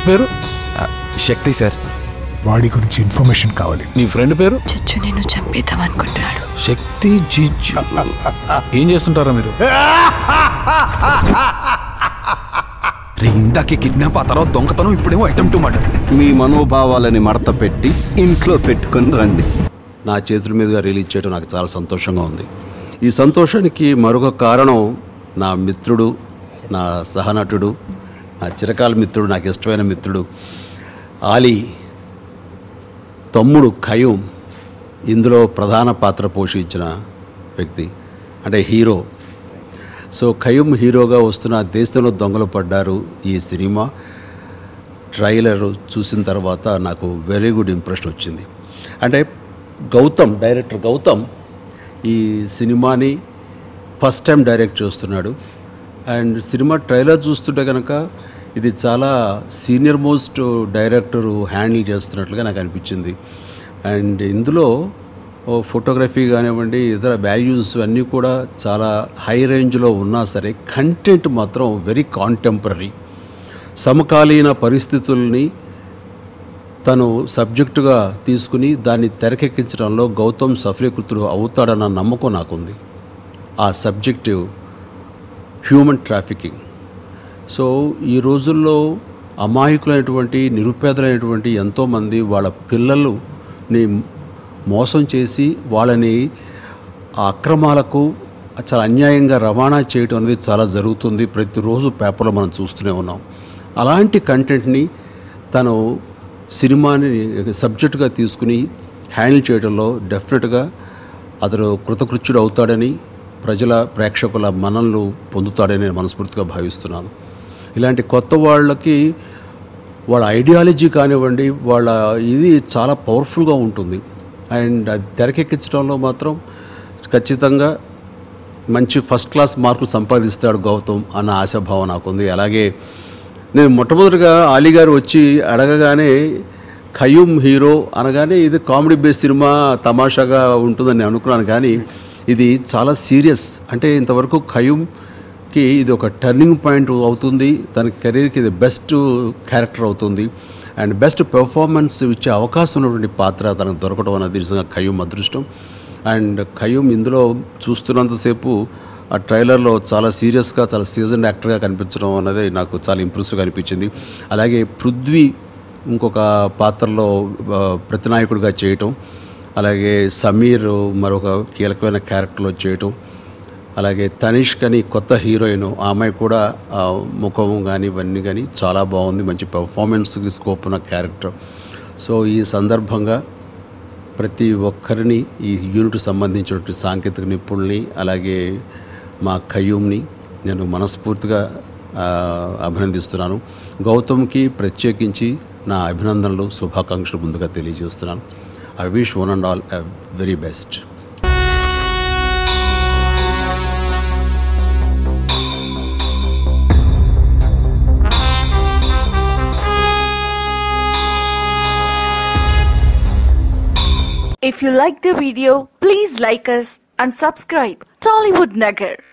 పేరు ఆ, శక్తి సార్ వాడి గురించి ఇన్ఫర్మేషన్ కావాలి నీ ఫ్రెండ్ పేరు చుచ్చు నేను చంపేద్దాం అనుకుంటున్నాడు శక్తి జిజ్జు ఏం చేస్తుంటారా మీరు రే ఇందాకే కిడ్నాప్ ఆ తర్వాత దొంగతనం ఇప్పుడేమో అటెంప్ట్ మర్డర్ మీ మనోభావాలని మడత పెట్టి ఇంట్లో పెట్టుకొని రండి నా చేతుల మీదుగా రిలీజ్ చేయడం నాకు చాలా సంతోషంగా ఉంది ఈ సంతోషానికి మరొక కారణం నా మిత్రుడు నా సహనటుడు నా చిరకాల మిత్రుడు నాకు ఇష్టమైన మిత్రుడు ఆలీ తమ్ముడు ఖయూం ఇందులో ప్రధాన పాత్ర పోషించిన వ్యక్తి అంటే హీరో సో ఖయూం హీరోగా వస్తున్న దేశంలో దొంగలు పడ్డారు ఈ సినిమా ట్రైలర్ చూసిన తర్వాత నాకు వెరీ గుడ్ ఇంప్రెషన్ వచ్చింది అంటే గౌతమ్ డైరెక్టర్ గౌతమ్ ఈ సినిమాని ఫస్ట్ టైం డైరెక్ట్ చేస్తున్నాడు అండ్ సినిమా ట్రైలర్ చూస్తుంటే కనుక ఇది చాలా సీనియర్ మోస్ట్ డైరెక్టర్ హ్యాండిల్ చేస్తున్నట్లుగా నాకు అనిపించింది అండ్ ఇందులో ఓ ఫోటోగ్రఫీ కానివ్వండి ఇతర వాల్యూస్ అన్నీ కూడా చాలా హై రేంజ్లో ఉన్నా సరే కంటెంట్ మాత్రం వెరీ కాంటెంపరీ సమకాలీన పరిస్థితుల్ని తను సబ్జెక్టుగా తీసుకుని దాన్ని తెరకెక్కించడంలో గౌతమ్ సఫలీకృతుడు అవుతాడన్న నమ్మకం నాకుంది ఆ సబ్జెక్టు హ్యూమన్ ట్రాఫికింగ్ సో ఈ రోజుల్లో అమాయకులైనటువంటి నిరుపేదలైనటువంటి ఎంతోమంది వాళ్ళ పిల్లలని మోసం చేసి వాళ్ళని ఆ అక్రమాలకు చాలా అన్యాయంగా రవాణా చేయడం అనేది చాలా జరుగుతుంది ప్రతిరోజు పేపర్లో మనం చూస్తూనే ఉన్నాం అలాంటి కంటెంట్ని తను సినిమాని సబ్జెక్టుగా తీసుకుని హ్యాండిల్ చేయడంలో డెఫినెట్గా అతను కృతకృత్యుడు అవుతాడని ప్రజల ప్రేక్షకుల మనల్ని పొందుతాడని నేను మనస్ఫూర్తిగా భావిస్తున్నాను ఇలాంటి కొత్త వాళ్ళకి వాళ్ళ ఐడియాలజీ కానివ్వండి వాళ్ళ ఇది చాలా పవర్ఫుల్గా ఉంటుంది అండ్ అది తెరకెక్కించడంలో మాత్రం ఖచ్చితంగా మంచి ఫస్ట్ క్లాస్ మార్కులు సంపాదిస్తాడు గౌతమ్ అన్న ఆశాభావం నాకుంది అలాగే నేను మొట్టమొదటిగా అలీ గారు వచ్చి అడగగానే ఖయూమ్ హీరో అనగానే ఇది కామెడీ బేస్ సినిమా తమాషాగా ఉంటుందని నేను అనుకున్నాను కానీ ఇది చాలా సీరియస్ అంటే ఇంతవరకు ఖయూమ్కి ఇది ఒక టర్నింగ్ పాయింట్ అవుతుంది తన కెరీర్కి ఇది బెస్ట్ క్యారెక్టర్ అవుతుంది అండ్ బెస్ట్ పెర్ఫార్మెన్స్ ఇచ్చే అవకాశం ఉన్నటువంటి పాత్ర తనకు దొరకడం అనేది నిజంగా ఖయూమ్ అదృష్టం అండ్ ఖయూమ్ ఇందులో చూస్తున్నంతసేపు ఆ ట్రైలర్లో చాలా సీరియస్గా చాలా సీజన్ యాక్టర్గా కనిపించడం అనేది నాకు చాలా ఇంప్రెసివ్గా అనిపించింది అలాగే పృథ్వీ ఇంకొక పాత్రలో ఆ, ప్రతినాయకుడిగా చేయటం అలాగే సమీర్ మరొక కీలకమైన క్యారెక్టర్లో చేయటం అలాగే తనిష్క్ అని కొత్త హీరోయిన్ ఆ అమ్మాయి కూడా ఆ, ముఖం కానీ ఇవన్నీ కానీ చాలా బాగుంది మంచి పెర్ఫార్మెన్స్కి స్కోప్ ఉన్న క్యారెక్టర్ సో ఈ సందర్భంగా ప్రతి ఒక్కరిని ఈ యూనిట్ సంబంధించినటువంటి సాంకేతిక నిపుణుల్ని అలాగే మా ఖయ్యూమ్ని నేను మనస్ఫూర్తిగా ఆ, అభినందిస్తున్నాను గౌతమ్కి ప్రత్యేకించి నా అభినందనలు శుభాకాంక్షలు ముందుగా తెలియజేస్తున్నాను I wish one and all very best If you like the video, please like us and subscribe Tollywood Nagar.